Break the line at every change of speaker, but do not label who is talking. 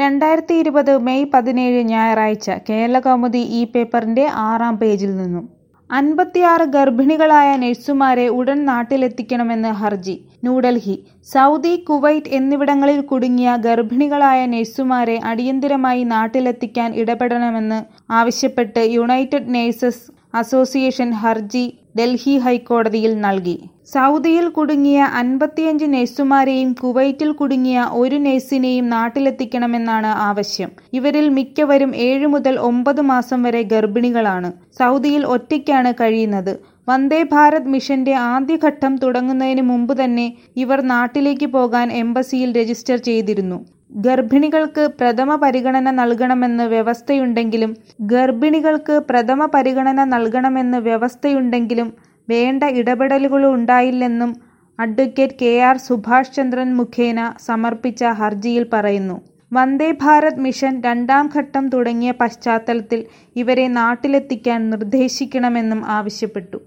രണ്ടായിരത്തി ഇരുപത് മെയ് പതിനേഴ് ഞായറാഴ്ച കേരളകൗമുദി ഈ പേപ്പറിന്റെ ആറാം പേജിൽ നിന്നും അൻപത്തിയാറ് ഗർഭിണികളായ നഴ്സുമാരെ ഉടൻ നാട്ടിലെത്തിക്കണമെന്ന് ഹർജി ന്യൂഡൽഹി സൗദി കുവൈറ്റ് എന്നിവിടങ്ങളിൽ കുടുങ്ങിയ ഗർഭിണികളായ നഴ്സുമാരെ അടിയന്തരമായി നാട്ടിലെത്തിക്കാൻ ഇടപെടണമെന്ന് ആവശ്യപ്പെട്ട് യുണൈറ്റഡ് നഴ്സസ് അസോസിയേഷൻ ഹർജി ഡൽഹി ഹൈക്കോടതിയിൽ നൽകി സൗദിയിൽ കുടുങ്ങിയ അൻപത്തിയഞ്ച് നഴ്സുമാരെയും കുവൈറ്റിൽ കുടുങ്ങിയ ഒരു നഴ്സിനെയും നാട്ടിലെത്തിക്കണമെന്നാണ് ആവശ്യം ഇവരിൽ മിക്കവരും ഏഴ് മുതൽ ഒമ്പത് മാസം വരെ ഗർഭിണികളാണ് സൗദിയിൽ ഒറ്റയ്ക്കാണ് കഴിയുന്നത് വന്ദേ ഭാരത് മിഷന്റെ ആദ്യഘട്ടം തുടങ്ങുന്നതിന് മുമ്പ് തന്നെ ഇവർ നാട്ടിലേക്ക് പോകാൻ എംബസിയിൽ രജിസ്റ്റർ ചെയ്തിരുന്നു ഗർഭിണികൾക്ക് പ്രഥമ പരിഗണന നൽകണമെന്ന് വ്യവസ്ഥയുണ്ടെങ്കിലും ഗർഭിണികൾക്ക് പ്രഥമ പരിഗണന നൽകണമെന്ന് വ്യവസ്ഥയുണ്ടെങ്കിലും വേണ്ട ഇടപെടലുകളുണ്ടായില്ലെന്നും advocate K R Subhash Chandran മുഖേന സമർപ്പിച്ച ഹർജിയിൽ പറയുന്നു വന്ദേ ഭാരത് മിഷൻ രണ്ടാം ഘട്ടം തുടങ്ങിയ പശ്ചാത്തലത്തിൽ ഇവരെ നാട്ടിലെത്തിക്കാൻ നിർദ്ദേശിക്കണമെന്നും ആവശ്യപ്പെട്ടു